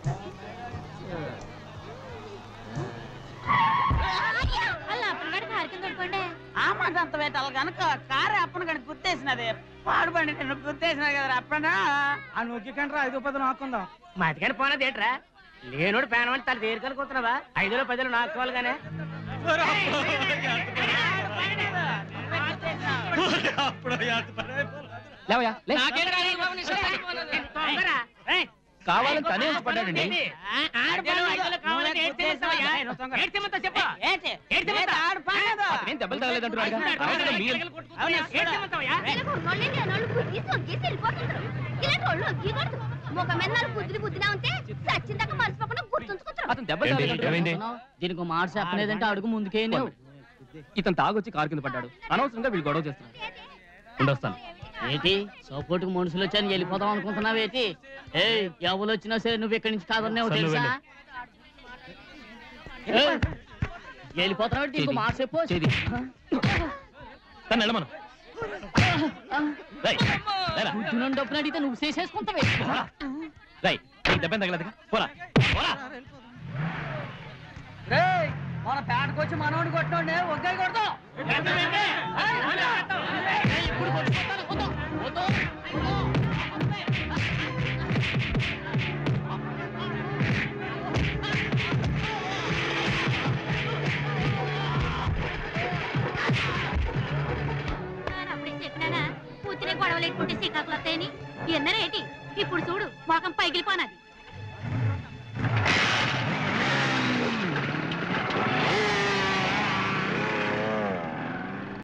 అలా అప్పటికాడు కారు కింద పడిపోండి ఆ మాట అంత వేటాలి కనుక కారు అప్పని కనుక గుర్తేసినది పాడుబండి నేను గుర్తేసినది కదా అప్పనా ఆ నొక్కి కంటే ఐదు పది నాకుందాం మతికని పోనది ఏంట్రా లేనోడు పేన వంటి తల దేనికనుకుంటున్నావా ఐదులో పదిలో నాకోవాలి కానీ లేవయ్యా లే కావాలని తనే వచ్చి పడ్డాడండి ఏంటి ఏంటి ఆడు పడలేదు అతనేం దెబ్బలు తగలేదంటున్నాడుగా రావట్లేదు మీరు ఇలాగ ఉన్నోళ్ళే లేనోళ్ళు బుద్ధి సొగ్గేసి వెళ్ళిపోతుంటారు ఇలాంటి వాళ్ళు ఒగ్గకూడదు ముఖ మీద నాలుగు బుద్ధులు బుద్ధినా ఉంటే సచ్చిన దాకా మర్చిపోకుండా గుర్తుంచుకుంటారు అతను దెబ్బలు తగలేదంటున్నాడు దీనికి ఒక మాట చెప్పలేదంటే అడుగు ముందుకే ఇతను తాగొచ్చి కారు కింద పడ్డాడు అనవసరంగా వీళ్ళు గొడవ చేస్తున్నారు ఉండొస్తాను ఏంటి సపోర్ట్ మనుషులు వచ్చాను వెళ్ళిపోదాం అనుకుంటున్నావు ఏంటి ఏ ఎవరు వచ్చినా సరే నువ్వు ఇక్కడి నుంచి కాదన్నావు సరే, తెలుసా వెళ్ళు. ఏయ్, వెళ్ళిపోతున్నావు ఏంటి? ఇంకో మాట చెప్పు చేది తను వెళ్ళమను రేయ్, లేరా. బుద్ధి డబ్బులు అడిగితే నువ్వు చేసేసుకుంటావే రేయ్, నీకు దెబ్బేం తగలేదుగా పోరా పోరా మన పేటకొచ్చి మనోడు కొట్టండి ఒక్కరి కొడతాం ఇప్పుడు కొట్టుకుంటాను, వద్దు, వద్దు, వద్దు. నేను అప్పుడే చెప్పినానా కూతురే గొడవలు ఎట్టుకుంటే శ్రీకాకుళం వస్తాయని ఎన్నరేటి ఇప్పుడు చూడు మొఖం పైగిలిపోనది